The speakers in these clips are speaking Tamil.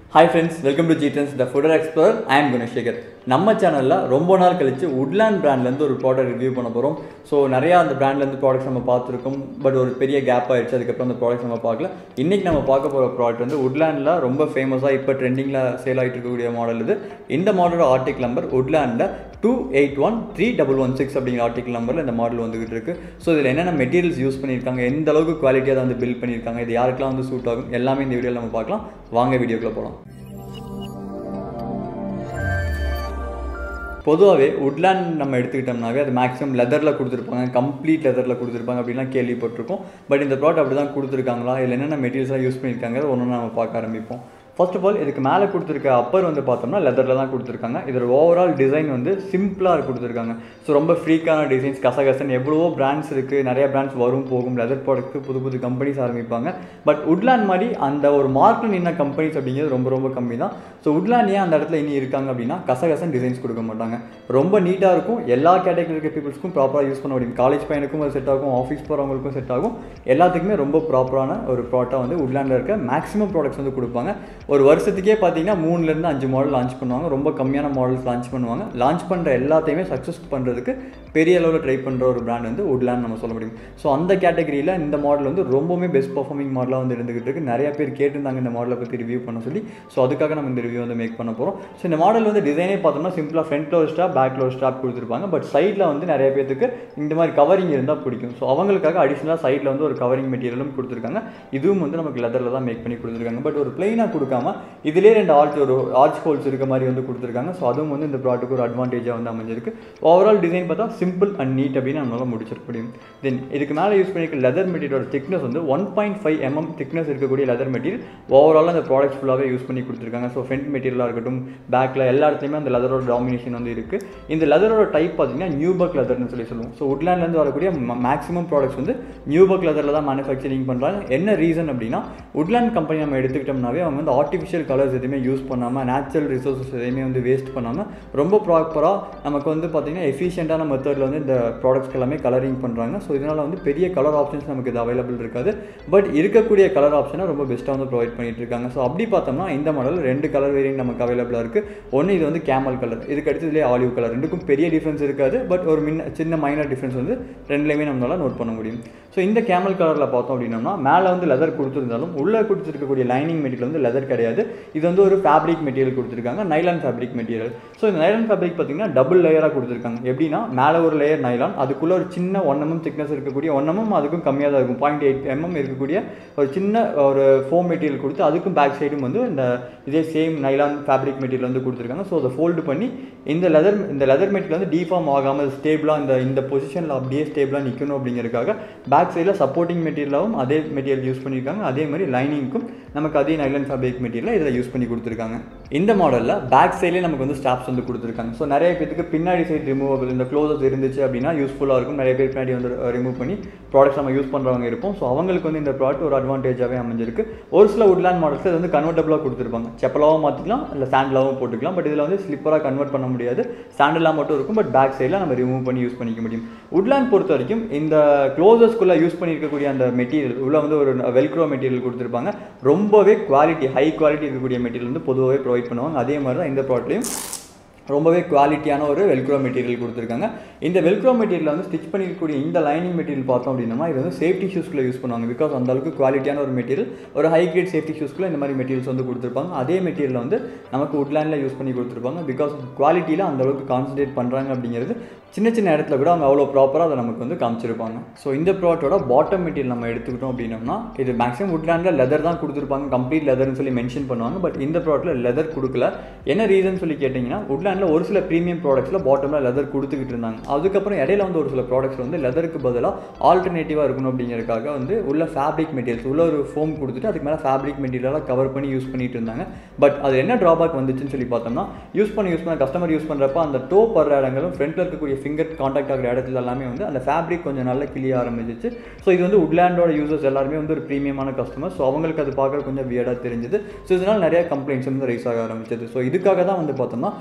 hi friends welcome to guidance the future explore I am Gunasekar நம்ம சேனலில் ரொம்ப நாள் கழிச்சு உட்லேண்ட் பிராண்ட்லேருந்து ஒரு ப்ராடக்ட் ரிவ்யூ பண்ண போகிறோம் ஸோ நிறையா அந்த பிராண்ட்லேருந்து ப்ராடக்ட்ஸ் நம்ம பார்த்துருக்கோம் பட் ஒரு பெரிய கேப் ஆயிடுச்சு அதுக்கப்புறம் அந்த ப்ராடக்ட்ஸ் நம்ம பார்க்கல இன்றைக்கி நம்ம பார்க்க போகிற ப்ராடக்ட் வந்து உட்லேண்டில் ரொம்ப ஃபேமஸாக இப்போ ட்ரெண்டிங்கில் சேல் ஆகிட்டு இருக்கக்கூடிய மாடல் இது இந்த மாடலோட ஆர்டிக் நம்பர் உட்லேண்டில் two eight one three double one six அப்படிங்கிற ஆர்டிக்கல் நம்பரில் இந்த மாடல் வந்துகிட்டு இருக்கு ஸோ இதில் என்னென்ன மெட்டீரியல்ஸ் யூஸ் பண்ணியிருக்காங்க எந்த அளவுக்கு குவாலிட்டியாக வந்து பில்ட் பண்ணியிருக்காங்க இது யாருக்கெல்லாம் வந்து சூட் ஆகும் எல்லாமே இந்த வீடியோவில் நம்ம பார்க்கலாம் வாங்க வீடியோக்குள்ளே போகலாம் பொதுவாகவே உட்லேண்ட் நம்ம எடுத்துக்கிட்டோம்னாவே அது மேக்ஸிமம் லெதரில் கொடுத்துருப்பாங்க கம்ப்ளீட் லெதரில் கொடுத்துருப்பாங்க அப்படின்லாம் கேள்விப்பட்டிருக்கோம் பட் இந்த ப்ராடக்ட் அப்படி தான் கொடுத்துருக்காங்களா இல்லை என்னென்ன மெட்டீரியல்ஸாக யூஸ் பண்ணியிருக்காங்க ஒன்று நம்ம பார்க்க ஆரம்பிப்போம் ஃபர்ஸ்ட் ஆஃப் ஆல் இதுக்கு மேலே கொடுத்துருக்க அப்பர் வந்து பார்த்தோம்னா லெதரில் தான் கொடுத்துருக்காங்க இதோட ஓவரால் டிசைன் வந்து சிம்பிளாக கொடுத்துருக்காங்க ஸோ ரொம்ப ஃப்ரீக்கான டிசைன்ஸ் கசகசன் எவ்வளவோ பிராண்ட்ஸ் இருக்குது நிறைய பிராண்ட்ஸ் வரும் போகும் லெதர் ப்ராடக்ட்டு புது புது கம்பெனிஸ் ஆரம்பிப்பாங்க பட் உட்லேண்ட் மாதிரி அந்த ஒரு மார்க்கில் நின்ன கம்பெனிஸ் அப்படிங்கிறது ரொம்ப ரொம்ப கம்மி தான் ஸோ உட்லேண்ட் ஏன் அந்த இடத்துல இனி இருக்காங்க அப்படின்னா கசகசன் டிசைன்ஸ் கொடுக்க மாட்டாங்க ரொம்ப நீட்டாக இருக்கும் எல்லா கேட்டகரி இருக்க பீப்புள்ஸ்க்கும் ப்ராப்பராக யூஸ் பண்ண முடியும் காலேஜ் பையனுக்கும் அது செட் ஆகும் ஆஃபீஸ் போகிறவங்களுக்கும் செட் ஆகும் எல்லாத்துக்குமே ரொம்ப ப்ராப்பரான ஒரு ப்ராடக்டாக வந்து உட்லேண்டில் இருக்க மேக்ஸிமம் ப்ராடக்ட்ஸ் வந்து கொடுப்பாங்க ஒரு வருஷத்துக்கே பார்த்தீங்கன்னா மூணுலேருந்து அஞ்சு மாடல் லான்ச் பண்ணுவாங்க ரொம்ப கம்மியான மாடல்ஸ் லான்ச் பண்ணுவாங்க லான்ச் பண்ணுற எல்லாத்தையுமே சக்ஸஸ் பண்ணுறதுக்கு பெரிய அளவில் ட்ரை பண்ணுற ஒரு பிராண்ட் வந்து உட்லேண்ட் நம்ம சொல்ல முடியும் ஸோ அந்த கேட்டகரியில் இந்த மாடல் வந்து ரொம்பவுமே பெஸ்ட் பர்ஃபார்மிங் மாடலாக வந்து இருந்துகிட்டு இருக்கு நிறைய பேர் கேட்டிருந்தாங்க இந்த மாடலை பற்றி ரிவ்யூ பண்ண சொல்லி ஸோ அதுக்காக நம்ம இந்த ரிவ்யூ வந்து மேக் பண்ண போகிறோம் ஸோ இந்த மாடல் வந்து டிசைனே பார்த்தோம்னா சிம்பிளாக ஃப்ரண்ட்டில் ஒரு ஸ்டாப் பேக்கில் ஒரு ஸ்டாப் கொடுத்துருப்பாங்க பட் சைடில் வந்து நிறைய பேருக்கு இந்த மாதிரி கவரிங் இருந்தால் பிடிக்கும் ஸோ அவங்களுக்காக அடிஷனலாக சைடில் வந்து ஒரு கவரிங் மெட்டீரியலும் கொடுத்துருக்காங்க இதுவும் வந்து நமக்கு லெதரில் தான் மேக் பண்ணி கொடுத்துருக்காங்க பட் ஒரு பிளைனாக கொடுக்காம இதிலே ரெண்டு ஆர்ச் ஒரு ஆர்ச் ஹோல்ஸ் இருக்க மாதிரி வந்து கொடுத்துருக்காங்க ஸோ அதுவும் வந்து இந்த ப்ராடக்ட்டுக்கு ஒரு அட்வான்டேஜாக வந்து அமைஞ்சிருக்கு ஓவரால் டிசைன் பார்த்தா சிம்பிள் அண்ட் நீட் அப்படின்னு நம்மளால முடிச்சிருக்க முடியும் தென் இதுக்கு மேலே யூஸ் பண்ணியிருக்க லெதர் மெட்டீரியலோட திக்னஸ் வந்து one point five mm thickness இருக்கக்கூடிய லெதர் மெட்டீரியல் ஓவரால் அந்த ப்ராடக்ட்ஸ் ஃபுல்லாகவே யூஸ் பண்ணி கொடுத்துருக்காங்க ஸோ ஃப்ரண்ட் மெட்டீரியலாக இருக்கட்டும் பேக்கில் எல்லா இடத்துலையுமே அந்த லெதரோட டாமினேஷன் வந்து இருக்குது இந்த லெதரோட டைப் பார்த்தீங்கன்னா நியூபக் லெதர்னு சொல்லி சொல்லுவோம் ஸோ உட்லேண்ட்லேருந்து வரக்கூடிய மேக்ஸிமம் ப்ராடக்ட்ஸ் வந்து நியூபக் லெதரில் தான் மேனுஃபேக்சரிங் பண்ணுறாங்க என்ன ரீசன் அப்படின்னா உட்லேண்ட் கம்பெனி நம்ம எடுத்துக்கிட்டோம்னாவே அவங்க வந்து ஆர்டிஃபிஷியல் கலர்ஸ் எதுவுமே யூஸ் பண்ணாமல் நேச்சுரல் ரிசோர்ஸஸ் எதையுமே வந்து வேஸ்ட் பண்ணாமல் ரொம்ப ப்ராப்பராக நமக்கு வந்து பார்த்திங்கன்னா எஃபிஷியண்ட்டான மெத்தடில் வந்து இந்த ப்ராடக்ட்ஸ்க்கு எல்லாமே கலரிங் பண்ணுறாங்க ஸோ இதனால் வந்து பெரிய கலர் ஆப்ஷன்ஸ் நமக்கு இது அவைலபிள் இருக்காது பட் இருக்கக்கூடிய கலர் ஆப்ஷனை ரொம்ப பெஸ்ட்டாக வந்து ப்ரொவைட் பண்ணிட்டு இருக்காங்க ஸோ அப்படி பார்த்தோம்னா இந்த மாடல் ரெண்டு கலர் வேரியன்ட் நமக்கு அவைலபிளாக இருக்குது ஒன்று இது வந்து கேமல் கலர் இதுக்கு அடுத்ததுலேயே ஆலிவ் கலர் ரெண்டுக்கும் பெரிய டிஃப்ரென்ஸ் இருக்காது பட் ஒரு மின்ன சின்ன மைனர் டிஃப்ரென்ஸ் வந்து ரெண்டுலேயுமே நம்மளால் நோட் பண்ண முடியும் ஸோ இந்த கேமல் கலரில் பார்த்தோம் அப்படின்னோம்னா மேலே வந்து லெதர் கொடுத்துருந்தாலும் உள்ளே கொடுத்துருக்கக்கூடிய லைனிங் மெட்டீரியல் வந்து லெதர் கிடையாது இது வந்து ஒரு ஃபேப்ரிக் மெட்டீரியல் கொடுத்துருக்காங்க நைலான் ஃபேப்ரிக் மெட்டீரியல் ஸோ இந்த நைலான் ஃபேப்ரிக் பார்த்தீங்கன்னா டபுள் லேயராக கொடுத்துருக்காங்க எப்படின்னா மேலே ஒரு லேயர் நைலான் அதுக்குள்ளே ஒரு சின்ன ஒன் எம்எம் திக்னஸ் இருக்கக்கூடிய ஒன் எம்எம் அதுக்கும் கம்மியாக தான் இருக்கும் பாயிண்ட் எயிட் எம்எம் இருக்கக்கூடிய ஒரு சின்ன ஒரு ஃபோம் மெட்டீரியல் கொடுத்து அதுக்கும் பேக் சைடும் வந்து இந்த இதே சேம் நைலான் ஃபேப்ரிக் மெட்டீரியல் வந்து கொடுத்துருக்காங்க ஸோ அதை ஃபோல்டு பண்ணி இந்த லெதர் இந்த லெதர் மெட்டீரியல் வந்து டிஃபார்ம் ஆகாமல் ஸ்டேபிளாக இந்த இந்த பொசிஷனில் அப்படியே ஸ்டேபிளாக நிற்கணும் அப்படிங்கிறதுக்காக பேக் சைடில் சப்போர்ட்டிங் மெட்டீரியலாகவும் அதே மெட்டீரியல் யூஸ் பண்ணியிருக்காங்க அதே மாதிரி லைனிங்க்கும் நமக்கு அதே நைலன் ஃபேப்ரிக் மெட்டீரியல் இதில் யூஸ் பண்ணி கொடுத்துருக்காங்க இந்த மாடலில் பேக் சைட்லேயே நமக்கு வந்து ஸ்டாப்ஸ் வந்து கொடுத்துருக்காங்க ஸோ நிறைய பேருக்கு பின்னாடி சைடு ரிமூவபிள் இந்த க்ளோசஸ் இருந்துச்சு அப்படின்னா யூஸ்ஃபுல்லாக இருக்கும் நிறைய பேர் பின்னாடி வந்து ரிமூவ் பண்ணி ப்ராடக்ட்ஸ் நம்ம யூஸ் பண்ணுறவங்க இருப்போம் ஸோ அவங்களுக்கு வந்து இந்த ப்ராடக்ட் ஒரு அட்வான்டேஜாகவே அமைஞ்சிருக்கு ஒரு சில உட்லேண்ட் மாடல்ஸ் இது வந்து கன்வெர்டபுளாக கொடுத்துருப்பாங்க செப்பலாகவும் மாற்றிக்கலாம் இல்லை சாண்டலாகவும் போட்டுக்கலாம் பட் இதில் வந்து ஸ்லிப்பராக கன்வெர்ட் பண்ண முடியாது சாண்டலாக மட்டும் இருக்கும் பட் பேக் சைடில் நம்ம ரிமூவ் பண்ணி யூஸ் பண்ணிக்க முடியும் உட்லேண்ட் பொறுத்த வரைக்கும் இந்த க்ளோசஸ்க்குள்ளே யூஸ் பண்ணியிருக்கக்கூடிய அந்த மெட்டீரியல் உள்ள வந்து ஒரு வெல்க்ரோ மெட்டீரியல் கொடுத்துருப்பாங்க ரொம்பவே குவாலிட்டி ஹை குவாலிட்டி இருக்கக்கூடிய மெட்டீரியல் வந்து பொதுவாகவே ப்ரொவைட் பண்ணுவாங்க அதே மாதிரி தான் இந்த ப்ராடக்ட்லையும் ரொம்பவே குவாலிட்டியான ஒரு வெல்க்ரோ மெட்டீரியல் கொடுத்துருக்காங்க இந்த வெல்க்ரோ மெட்டீரியல் வந்து ஸ்டிச் பண்ணிருக்கக்கூடிய இந்த லைனிங் மெட்டீரியல் பார்த்தோம் அப்படின்னா இது வந்து சேஃப்டி ஷூஸ்க்குள்ள யூஸ் பண்ணுவாங்க பிகாஸ் அந்த அளவுக்கு குவாலிட்டியான ஒரு மெட்டீரியல் ஒரு ஹை கிரேட் சேஃப்டி ஷூஸ்க்குள்ள இந்த மாதிரி மெட்டீரியல்ஸ் வந்து கொடுத்துருப்பாங்க அதே மெட்டீரியல் வந்து நமக்கு உட்லேண்டில் யூஸ் பண்ணி கொடுத்துருப்பாங்க பிகாஸ் குவாலிட்டியில் அந்த அளவுக்கு கான்சன்ட்ரேட் பண்ணுறாங்க அப்படிங்கிறது சின்ன சின்ன இடத்துல கூட அவங்க அவ்வளோ ப்ராப்பராக அதை நமக்கு வந்து காமிச்சிருப்பாங்க ஸோ இந்த ப்ராடக்ட்டோட பாட்டம் மெட்டீரியல் நம்ம எடுத்துக்கிட்டோம் அப்படின்னோம்னா இது மேக்ஸிமம் உட்லேண்டில் லெதர் தான் கொடுத்துருப்பாங்க கம்ப்ளீட் லெதர்னு சொல்லி மென்ஷன் பண்ணுவாங்க பட் இந்த ப்ராடக்ட்டில் லெதர் கொடுக்கல என்ன ரீசன் சொல்லி கேட்டிங்கன்னா உட்லேண்டில் ஒரு சில ப்ரீமியம் ப்ராடக்ட்ஸில் பாட்டமில் லெதர் கொடுத்துக்கிட்டு இருந்தாங்க அதுக்கப்புறம் இடையில வந்து ஒரு சில ப்ராடக்ட்ஸ் வந்து லெதருக்கு பதிலாக ஆல்டர்னேட்டிவாக இருக்கணும் அப்படிங்கிறதுக்காக வந்து உள்ள ஃபேப்ரிக் மெட்டீரியல்ஸ் உள்ள ஒரு ஃபோம் கொடுத்துட்டு அதுக்கு மேலே ஃபேப்ரிக் மெட்டீரியலாக கவர் பண்ணி யூஸ் பண்ணிட்டு இருந்தாங்க பட் அது என்ன ட்ராபேக் வந்துச்சுன்னு சொல்லி பார்த்தோம்னா யூஸ் பண்ணி யூஸ் பண்ண கஸ்டமர் யூஸ் பண்ணுறப்ப அந்த டோ படுற இடங்களும் ஃப்ரண்ட்டில் இருக்கக்கூடிய ஃபிங்கர் காண்டாக்ட் ஆகிற இடத்துல எல்லாமே வந்து அந்த ஃபேப்ரிக் கொஞ்சம் நல்லா கிளிய ஆரம்பிச்சிச்சு ஸோ இது வந்து உட்லேண்டோட யூசர்ஸ் எல்லாருமே வந்து ஒரு ப்ரீமியமான கஸ்டமர் ஸோ அவங்களுக்கு அது பார்க்க கொஞ்சம் வியர்டாக தெரிஞ்சது ஸோ இதனால் நிறைய கம்ப்ளைண்ட்ஸ் வந்து ரைஸ் ஆக ஆரம்பிச்சது ஸோ இதுக்காக தான் வந்து பார்த்தோம்னா கம்ப்ளீட்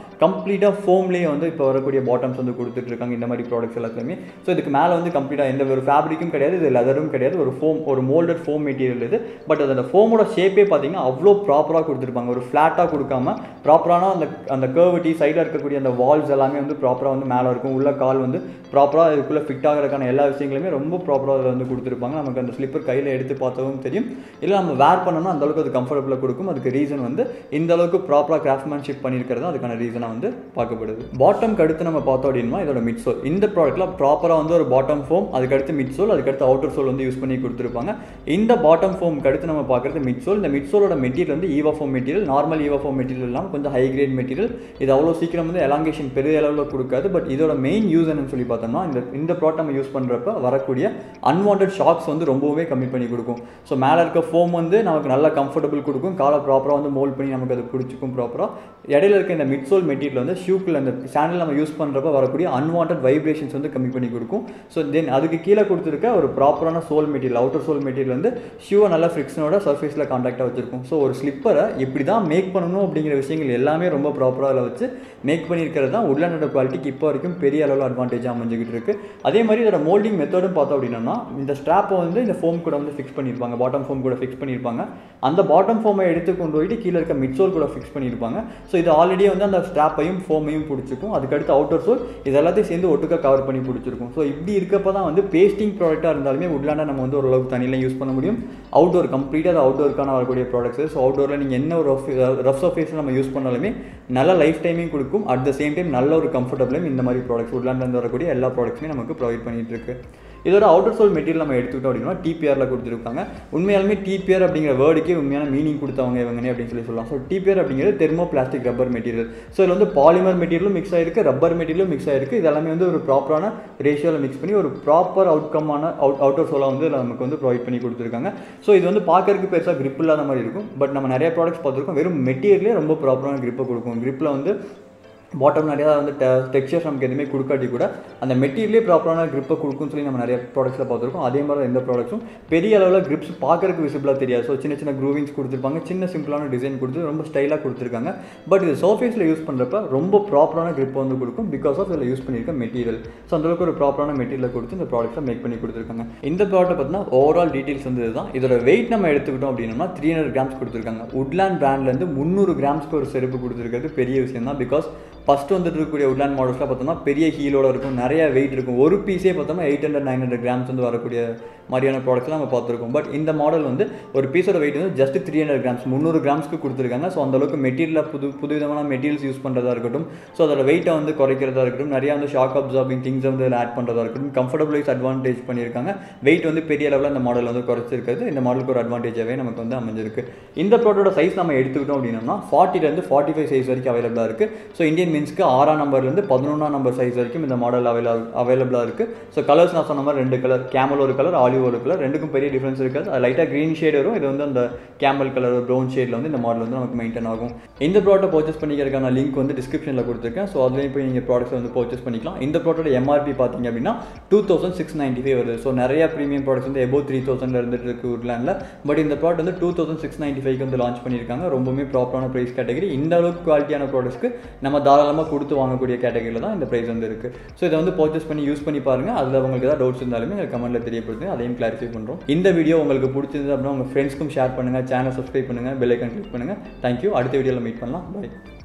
கம்ப்ளீட்டாக ஃபோம்லேயே வந்து இப்போ வரக்கூடிய பாட்டம்ஸ் வந்து கொடுத்துட்ருக்காங்க இந்த மாதிரி ப்ராடக்ட்ஸ் எல்லாத்துலையுமே ஸோ இதுக்கு மேலே வந்து கம்ப்ளீட்டாக எந்த ஒரு ஃபேப்ரிக்கும் கிடையாது இது லெதரும் கிடையாது ஒரு ஃபோம் ஒரு மோல்டட் ஃபோம் மெட்டீரியல் இது பட் அது அந்த ஃபோமோட ஷேப்பே பார்த்தீங்கன்னா அவ்வளோ ப்ராப்பராக கொடுத்துருப்பாங்க ஒரு ஃப்ளாட்டாக கொடுக்காம ப்ராப்பரான அந்த அந்த கேர்வட்டி சைடில் இருக்கக்கூடிய அந்த வால்ஸ் எல்லாமே வந்து ப்ராப்பராக வந்து மேலே இருக்கும் உள்ள கால் வந்து ப்ராப்பராக இதுக்குள்ளே ஃபிட் ஆகிறதுக்கான எல்லா விஷயங்களுமே ரொம்ப ப்ராப்பராக அதில் வந்து கொடுத்துருப்பாங்க நமக்கு அந்த ஸ்லிப்பர் கையில் எடுத்து பார்த்ததும் தெரியும் இல்லை நம்ம வேர் பண்ணோம்னா அந்த அளவுக்கு அது கம்ஃபர்டபுளாக கொடுக்கும் அதுக்கு ரீசன் வந்து இந்த அளவுக்கு ப்ராப்பராக கிராஃப்ட்மேன்ஷிப் பண்ணியிருக்கிறது அதுக்கான ரீசனாக வந்து பார்க்கப்படுது பாட்டம்க்கு அடுத்து நம்ம பார்த்தோம் அப்படின்னா இதோட மிட் சோல் இந்த ப்ராடக்ட்டில் ப்ராப்பராக வந்து ஒரு பாட்டம் ஃபோம் அதுக்கடுத்து மிட் சோல் அதுக்கடுத்து அவுட்டர் சோல் வந்து யூஸ் பண்ணி கொடுத்துருப்பாங்க இந்த பாட்டம் ஃபோம்க்கு அடுத்து நம்ம பார்க்குறது மிட் சோல் இந்த மிட் சோலோட மெட்டீரியல் வந்து EVA foam material normal EVA foam material இல்லாமல் கொஞ்சம் ஹை கிரேட் மெட்டீரியல் இது அவ்வளோ சீக்கிரம் வந்து எலாங்கேஷன் பெரிய அளவில் கொடுக்காது பட் இதோட மெயின் யூஸ் என்னன்னு சொல்லி பார்த்தோம்னா இந்த இந்த ப்ராடக்ட் நம்ம யூஸ் பண்ணுறப்ப வரக்கூடிய அன்வான்ட் ஷாக்ஸ் வந்து ரொம்பவே கம்மி பண்ணி கொடுக்கும் ஸோ மேலே இருக்க ஃபோம் வந்து நமக்கு நல்லா கம்ஃபர்டபுள் கொடுக்கும் காலை ப்ராப்பராக வந்து மோல்ட் பண்ணி நமக்கு அது பிடிச்சிக்கும் ப்ராப்பராக இடையில இருக்க இந்த மிட் சோல் மெட்டீரியல் வந்து ஷூக்கில் அந்த சாண்டில் நம்ம யூஸ் பண்ணுறப்ப வரக்கூடிய அன்வான்ட் வைப்ரேஷன்ஸ் வந்து கம்மி பண்ணி கொடுக்கும் ஸோ தென் அதுக்கு கீழே கொடுத்துருக்க ஒரு ப்ராப்பரான sole material outer sole material வந்து ஷூவை நல்லா ஃப்ரிக்ஷனோட சர்ஃபேஸில் காண்டாக்டாக வச்சிருக்கும் ஸோ ஒரு ஸ்லிப்பரை இப்படி தான் மேக் பண்ணணும் அப்படிங்கிற விஷயங்கள் எல்லாமே ரொம்ப ப்ராப்பராக அதில் வச்சு மேக் பண்ணியிருக்கிறது தான் உட்லாண்டோட குவாலிட்டிக்கு இப்போ வரைக்கும் பெரிய அளவில் அட்வான்டேஜ் அமைஞ்சிக்கிட்டு இருக்கு அதே மாதிரி இதோட மோல்டிங் மெத்தடும் பார்த்தோம் அப்படின்னா இந்த ஸ்ட்ராப்பை வந்து இந்த ஃபோம் கூட வந்து ஃபிக்ஸ் பண்ணியிருப்பாங்க பாட்டம் ஃபோம் கூட ஃபிக்ஸ் பண்ணியிருப்பாங்க அந்த பாட்டம் ஃபோமை எடுத்து கொண்டு போயிட்டு கீழே இருக்க மிட் சோல் கூட ஃபிக்ஸ் பண்ணியிருப்பாங்க ஸோ இது ஆல்ரெடி வந்து அந்த ஸ்ட்ராப்பையும் ஃபோமையும் பிடிச்சிக்கும் அதுக்கடுத்து அவுட்டர் சோல் இது எல்லாத்தையும் சேர்ந்து ஒட்டுக்க கவர் பண்ணி பிடிச்சிருக்கும் ஸோ இப்படி இருக்கப்போ தான் வந்து பேஸ்டிங் ப்ராடக்ட்டாக இருந்தாலுமே உட்லாண்டை நம்ம வந்து ஓரளவுக்கு தண்ணியில் யூஸ் பண்ண முடியும் அவுட்டோர் கம்ப்ளீட்டாக அது அவுட்டோருக்கான வரக்கூடிய ப்ராடக்ட்ஸ் ஸோ அவுட்டோரில் நீங்கள் என்ன ஒரு ரஃப் ரஃப் சர்ஃபேஸில் நம்ம யூஸ் பண்ணாலுமே நல்ல லைஃப் டைமையும் கொடுக்கும் அட் த சேம் டைம் நல்ல ஒரு கம்ஃபர்டபுளையும் இந்த மாதிரி ப்ராடக்ட்ஸ் உட்லாண்டில் வரக்கூடிய எல்லா ப்ராடக்ட்ஸுமே நமக்கு ப்ரொவைட் பண்ணிட்டு இருக்கு இதோட அவுட்டர் சோல் மெட்டீரியல் நம்ம எடுத்துக்கிட்டோம் அப்படின்னா டிபிஆரில் கொடுத்துருக்காங்க உண்மையாலுமே டிபிஆர் அப்படிங்கிற வேர்டுக்கே உண்மையான மீனிங் கொடுத்தவங்க இவங்கனே அப்படின்னு சொல்லி சொல்லலாம் ஸோ டிபிஆர் அப்படிங்கிறது thermo plastic rubber material so இதில் வந்து பாலிமர் மெட்டீரியலும் மிக்ஸ் ஆயிருக்கு ரப்பர் மெட்டீரியலும் மிக்ஸ் ஆயிருக்கு இது எல்லாமே வந்து ஒரு ப்ராப்பரான ரேஷியோவில் மிக்ஸ் பண்ணி ஒரு ப்ராப்பர் அவுட்கமான அவுட் அவுட்டர் சோலாக வந்து இதில் நமக்கு வந்து ப்ரொவைட் பண்ணி கொடுத்துருக்காங்க ஸோ இது வந்து பார்க்கறதுக்கு பெருசாக grip இல்லாத மாதிரி இருக்கும் பட் நம்ம நிறைய ப்ராடக்ட்ஸ் பார்த்துருக்கோம் வெறும் மெட்டீரியலே ரொம்ப ப்ராப்பரான grip-அ கொடுக்கும் grip-ல வந்து பாட்டம் நிறையா வந்து டெக்ஸ்சர்ஸ் நமக்கு எதுவுமே கொடுக்காட்டி கூட அந்த மெட்டீரியலே ப்ராப்பரான grip-அ கொடுக்கும்னு சொல்லி நம்ம நிறைய ப்ராடக்ட்ஸில் பார்த்துருக்கோம் அதே மாதிரி எந்த ப்ராடக்ட்ஸும் பெரிய அளவில் கிரிப்ஸ் பார்க்கறதுக்கு விசிபிளாக தெரியாது ஸோ சின்ன சின்ன க்ரூவிங்ஸ் கொடுத்துருப்பாங்க சின்ன சிம்பிளான டிசைன் கொடுத்து ரொம்ப ஸ்டைலாக கொடுத்துருக்காங்க பட் இது சர்ஃபேஸில் யூஸ் பண்ணுறப்ப ரொம்ப ப்ராப்பரான grip வந்து கொடுக்கும் பிகாஸ் ஆஃப் இதில் யூஸ் பண்ணியிருக்க மெட்டீரியல் ஸோ அந்தளவுக்கு ஒரு ப்ராப்பரான மெட்டீரியலை கொடுத்து இந்த ப்ராடக்ட்டை மேக் பண்ணி கொடுத்துருக்காங்க இந்த ப்ராடக்ட் பார்த்தீங்கன்னா ஓவரால் டீட்டெயில்ஸ் வந்து இதுதான் இதோட வெயிட் நம்ம எடுத்துக்கிட்டோம் அப்படின்னா த்ரீ ஹண்ட்ரட் கிராம்ஸ் கொடுத்துருக்காங்க உட்லாண்ட் பிராண்ட்லேருந்து முந்நூறு கிராம்ஸ்க்கு ஒரு செருப்பு கொடுத்துருக்கிறது பெரிய விஷயம் தான் பிகாஸ் ஃபஸ்ட்டு வந்துட்டு இருக்கக்கூடிய உட்லாண்ட் மாடல்ஸ்லாம் பார்த்தோம்னா பெரிய ஹீலோட இருக்கும் நிறைய வெயிட் இருக்கும் ஒரு பீஸே பார்த்தோம்னா eight hundred nine hundred grams வந்து வரக்கூடிய மாதிரியான ப்ராடக்ட்ஸ் நம்ம பார்த்துருக்கோம் பட் இந்த மாடல் வந்து ஒரு பீஸோட வெயிட் வந்து ஜஸ்ட் த்ரீ ஹண்ட்ரட் கிராம்ஸ் முந்நூறு கிராம்ஸ்க்கு கொடுத்துருக்காங்க ஸோ அந்தளவுக்கு மெட்டீரியலில் புது புது விதமான மெட்டீரியல்ஸ் யூஸ் பண்ணுறதா இருக்கட்டும் ஸோ அதோட வெயிட்டை வந்து குறைக்கிறதா இருக்கட்டும் நிறைய வந்து ஷாக் அப்சார்பிங் திங்ஸ் வந்து இதில் ஆட் பண்ணுறதா இருக்கட்டும் கம்ஃபர்டபுளைஸ் அட்வான்டேஜ் பண்ணியிருக்காங்க வெயிட் வந்து பெரிய லெவலில் இந்த மாடல் வந்து குறைச்சிருக்கிறது இந்த மாடலுக்கு ஒரு அட்வான்டேஜாகவே நமக்கு வந்து அமைஞ்சிருக்கு இந்த ப்ராடக்டோட சைஸ் நம்ம எடுத்துக்கிட்டோம் அப்படின்னா ஃபார்ட்டிலேருந்து ஃபார்ட்டி ஃபைவ் சைஸ் வரைக்கும் அவைலபிளாக இருக்குது ஸோ இந்தியன் மென்ஸ்க்கு ஆறாம் நம்பர்லேருந்து பதினொன்றாம் நம்பர் சைஸ் வரைக்கும் இந்த மாடல் அவைலபிள் அவைலபிளாக இருக்குது ஸோ கலர்ஸ் நான் சொன்ன மாதிரி ரெண்டு கலர் கேமல் ஒரு கலர் ஆலிவ் ஒரு கலர் ரெண்டுக்கும் பெரிய டிஃப்ரென்ஸ் இருக்காது அது லைட்டாக க்ரீன் ஷேட் வரும் இது வந்து அந்த கேமல் கலர் ப்ரௌன் ஷேடில் வந்து இந்த மாடல் வந்து நமக்கு மெயின்டைன் ஆகும் இந்த ப்ராடக்ட் பர்ச்சேஸ் பண்ணிக்கிறதுக்கான லிங்க் வந்து டிஸ்கிரிப்ஷனில் கொடுத்துருக்கேன் ஸோ அதுலேயும் போய் நீங்கள் ப்ராடக்ட்ஸ் வந்து பர்ச்சேஸ் பண்ணிக்கலாம் இந்த ப்ராடக்ட் எம்ஆர்பி பார்த்தீங்க அப்படின்னா two thousand six ninety five வருது ஸோ நிறைய ப்ரீமியம் ப்ராடக்ட்ஸ் வந்து எபோ த்ரீ தௌசண்ட்ல இருந்துட்டு இருக்கு உட்லாண்டில் பட் இந்த ப்ராடக்ட் வந்து டூ தௌசண்ட் சிக்ஸ் நைன்ட்டி ஃபைவ்க்கு வந்து லான்ச் பண்ணியிருக்காங்க ரொம்பவுமே ப்ராப்பரான ப்ரைஸ் கேட்டகரி இந்த அளவுக்கு குவாலிட்டியான ப்ராடக்ட்ஸ்க்கு நம்ம தாராளமாக கொடுத்து வாங்கக்கூடிய கேட்டகரியில் தான் இந்த ப்ரைஸ் வந்து இருக்குது ஸோ இதை வந்து பர்ச்சேஸ் பண்ணி யூஸ் பண்ணி பாருங்கள் அதில் உங்களுக்கு ஏதாவது டவுட்ஸ் இருந்தாலுமே எங்கள் கமெண்ட்டில் தெரியப்படுத்துங்க அதையும் கிளாரிஃபை பண்ணுறோம் இந்த வீடியோ உங்களுக்கு பிடிச்சிருந்தது அப்படின்னா உங்கள் ஃப்ரெண்ட்ஸ்க்கும் ஷேர் பண்ணுங்கள் சேனல் சப்ஸ்கிரைப் பண்ணுங்கள் பெல் ஐக்கன் கிளிக் பண்ணுங்கள் தேங்க்யூ அடுத்த வீடியோவில் மீட் பண்ணலாம் பாய்